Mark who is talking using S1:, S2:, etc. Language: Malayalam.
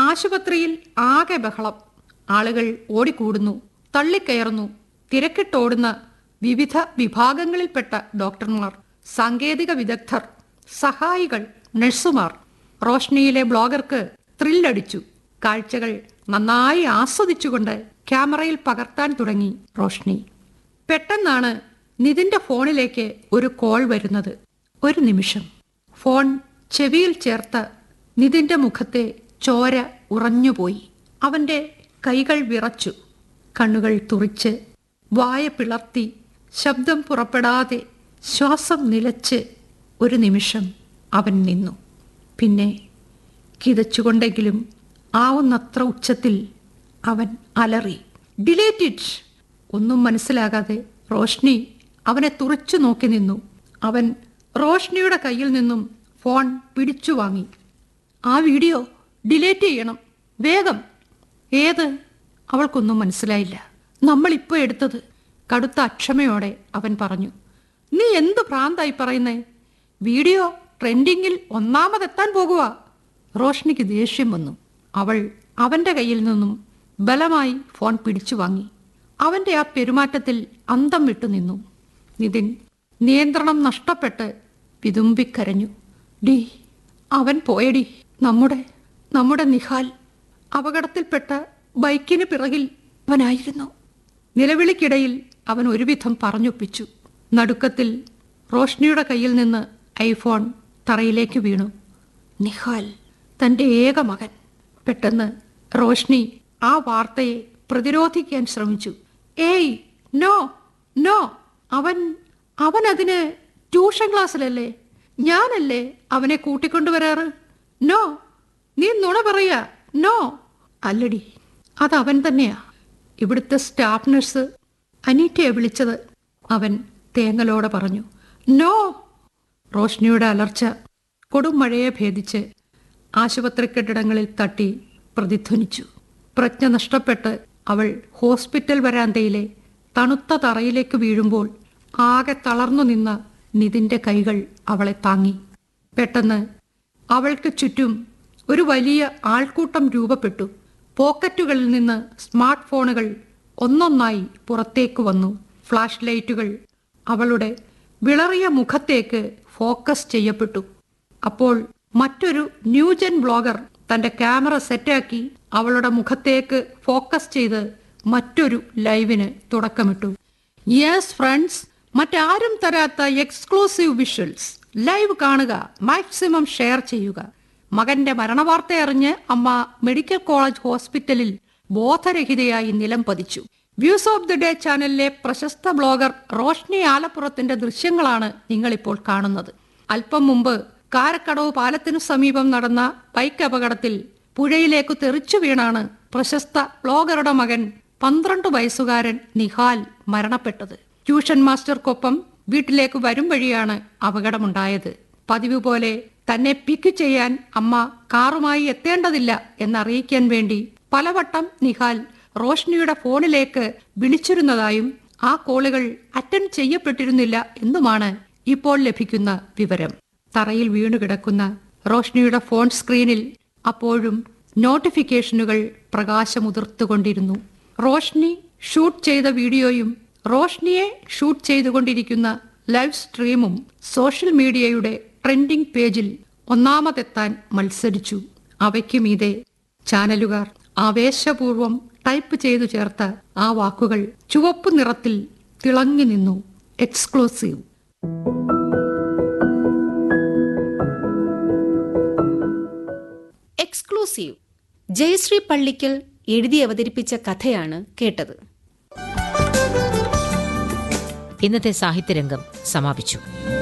S1: ആശുപത്രിയിൽ ആകെ ബഹളം ആളുകൾ ഓടിക്കൂടുന്നു തള്ളിക്കയറുന്നു തിരക്കിട്ടോടുന്ന വിവിധ വിഭാഗങ്ങളിൽപ്പെട്ട ഡോക്ടർമാർ സാങ്കേതിക വിദഗ്ധർ സഹായികൾ നഴ്സുമാർ റോഷ്നിയിലെ ബ്ലോഗർക്ക് ത്രില്ലടിച്ചു കാഴ്ചകൾ നന്നായി ആസ്വദിച്ചുകൊണ്ട് ക്യാമറയിൽ പകർത്താൻ തുടങ്ങി റോഷ്നി പെട്ടെന്നാണ് നിതിന്റെ ഫോണിലേക്ക് ഒരു കോൾ വരുന്നത് ഒരു നിമിഷം ഫോൺ ചെവിയിൽ ചേർത്ത് നിതിന്റെ മുഖത്തെ ചോര ഉറഞ്ഞുപോയി അവന്റെ കൈകൾ വിറച്ചു കണ്ണുകൾ തുറിച്ച് വായ പിളർത്തി ശബ്ദം പുറപ്പെടാതെ ശ്വാസം നിലച്ച് ഒരു നിമിഷം അവൻ നിന്നു പിന്നെ കിതച്ചുകൊണ്ടെങ്കിലും ആവുന്നത്ര ഉച്ചത്തിൽ അവൻ അലറി ഡിലേറ്റ് ഇറ്റ് ഒന്നും മനസ്സിലാകാതെ റോഷ്നി അവനെ തുറച്ചു നോക്കി നിന്നു അവൻ റോഷ്നിയുടെ കയ്യിൽ നിന്നും ഫോൺ പിടിച്ചു വാങ്ങി ആ വീഡിയോ ഡിലേറ്റ് ചെയ്യണം വേഗം ഏത് അവൾക്കൊന്നും മനസ്സിലായില്ല നമ്മളിപ്പോൾ എടുത്തത് കടുത്ത അക്ഷമയോടെ അവൻ പറഞ്ഞു നീ എന്ത് ഭ്രാന്തായി പറയുന്നേ വീഡിയോ ട്രെൻഡിങ്ങിൽ ഒന്നാമതെത്താൻ പോകുക റോഷ്നിക്ക് ദേഷ്യം വന്നു അവൾ അവന്റെ കയ്യിൽ നിന്നും ബലമായി ഫോൺ പിടിച്ചു വാങ്ങി അവന്റെ ആ പെരുമാറ്റത്തിൽ അന്തം വിട്ടു നിന്നു നിതിൻ നിയന്ത്രണം നഷ്ടപ്പെട്ട് വിതുമ്പിക്കരഞ്ഞു ഡി അവൻ പോയടി നമ്മുടെ നമ്മുടെ നിഹാൽ അപകടത്തിൽപ്പെട്ട ബൈക്കിന് പിറകിൽ അവനായിരുന്നു നിലവിളിക്കിടയിൽ അവൻ ഒരുവിധം പറഞ്ഞൊപ്പിച്ചു നടുക്കത്തിൽ റോഷ്നിയുടെ കയ്യിൽ നിന്ന് ഐഫോൺ തറയിലേക്ക് വീണു നിഹാൽ തന്റെ ഏക മകൻ പെട്ടെന്ന് റോഷ്നി ആ വാർത്തയെ പ്രതിരോധിക്കാൻ ശ്രമിച്ചു ഏയ് നോ നോ അവൻ അവൻ അതിന് ട്യൂഷൻ ക്ലാസ്സിലല്ലേ ഞാനല്ലേ അവനെ കൂട്ടിക്കൊണ്ടുവരാറ് നോ നീ നുണ പറയാ നോ അല്ലടി അത് അവൻ തന്നെയാ ഇവിടുത്തെ സ്റ്റാഫ് നഴ്സ് അനീറ്റയെ വിളിച്ചത് അവൻ തേങ്ങലോടെ പറഞ്ഞു നോ റോഷ്നിയുടെ അലർച്ച കൊടും മഴയെ ഭേദിച്ച് ആശുപത്രി കെട്ടിടങ്ങളിൽ തട്ടി പ്രതിധ്വനിച്ചു പ്രജ്ഞ നഷ്ടപ്പെട്ട് അവൾ ഹോസ്പിറ്റൽ വരാന്തയിലെ തണുത്ത തറയിലേക്ക് വീഴുമ്പോൾ ആകെ തളർന്നു നിന്ന നിതിന്റെ കൈകൾ അവളെ താങ്ങി പെട്ടെന്ന് അവൾക്ക് ചുറ്റും ഒരു വലിയ ആൾക്കൂട്ടം രൂപപ്പെട്ടു പോക്കറ്റുകളിൽ നിന്ന് സ്മാർട്ട് ഫോണുകൾ ഒന്നൊന്നായി പുറത്തേക്ക് വന്നു ഫ്ലാഷ് ലൈറ്റുകൾ അവളുടെ വിളറിയ മുഖത്തേക്ക് ഫോക്കസ് ചെയ്യപ്പെട്ടു അപ്പോൾ മറ്റൊരു ന്യൂജൻ ബ്ലോഗർ തന്റെ ക്യാമറ സെറ്റാക്കി അവളുടെ മുഖത്തേക്ക് ഫോക്കസ് ചെയ്ത് മറ്റൊരു ലൈവിന് തുടക്കമിട്ടു യെസ് ഫ്രണ്ട്സ് മറ്റാരും തരാത്ത എക്സ്ക്ലൂസീവ് വിഷ്വൽസ് ലൈവ് കാണുക മാക്സിമം ഷെയർ ചെയ്യുക മകന്റെ മരണവാർത്ത അറിഞ്ഞ് അമ്മ മെഡിക്കൽ കോളേജ് ഹോസ്പിറ്റലിൽ ബോധരഹിതയായി നിലം പതിച്ചു വ്യൂസ് ഓഫ് ദി ഡേ ചാനലിലെ പ്രശസ്ത ബ്ലോഗർ റോഷ്നി ആലപ്പുറത്തിന്റെ ദൃശ്യങ്ങളാണ് നിങ്ങളിപ്പോൾ കാണുന്നത് അല്പം മുമ്പ് കാരക്കടവ് പാലത്തിനു സമീപം നടന്ന ബൈക്ക് അപകടത്തിൽ പുഴയിലേക്ക് തെറിച്ചു വീണാണ് പ്രശസ്ത ബ്ലോഗറുടെ മകൻ പന്ത്രണ്ട് വയസ്സുകാരൻ നിഹാൽ മരണപ്പെട്ടത് ട്യൂഷൻ മാസ്റ്റർക്കൊപ്പം വീട്ടിലേക്ക് വരും വഴിയാണ് അപകടമുണ്ടായത് പതിവ് പോലെ തന്നെ പിക്ക് ചെയ്യാൻ അമ്മ കാറുമായി എത്തേണ്ടതില്ല എന്നറിയിക്കാൻ വേണ്ടി പലവട്ടം നിഹാൽ റോഷ്നിയുടെ ഫോണിലേക്ക് വിളിച്ചിരുന്നതായും ആ കോളുകൾ അറ്റൻഡ് ചെയ്യപ്പെട്ടിരുന്നില്ല എന്നുമാണ് ഇപ്പോൾ ലഭിക്കുന്ന വിവരം തറയിൽ വീണുകിടക്കുന്ന റോഷ്നിയുടെ ഫോൺ സ്ക്രീനിൽ അപ്പോഴും നോട്ടിഫിക്കേഷനുകൾ പ്രകാശമുതിർത്തുകൊണ്ടിരുന്നു റോഷ്നി ഷൂട്ട് ചെയ്ത വീഡിയോയും റോഷ്നിയെ ഷൂട്ട് ചെയ്തുകൊണ്ടിരിക്കുന്ന ലൈവ് സ്ട്രീമും സോഷ്യൽ മീഡിയയുടെ ട്രെൻഡിംഗ് പേജിൽ ഒന്നാമതെത്താൻ മത്സരിച്ചു അവയ്ക്ക് മീതെ ചാനലുകാർ ആവേശപൂർവം ടൈപ്പ് ചെയ്തു ചേർത്ത ആ വാക്കുകൾ ചുവപ്പ് നിറത്തിൽ തിളങ്ങി നിന്നു എക്സ്ക്ലൂസീവ്
S2: എക്സ്ക്ലൂസീവ് ജയശ്രീ പള്ളിക്കൽ എഴുതി അവതരിപ്പിച്ച കഥയാണ് കേട്ടത്
S3: ഇന്നത്തെ സാഹിത്യരംഗം സമാപിച്ചു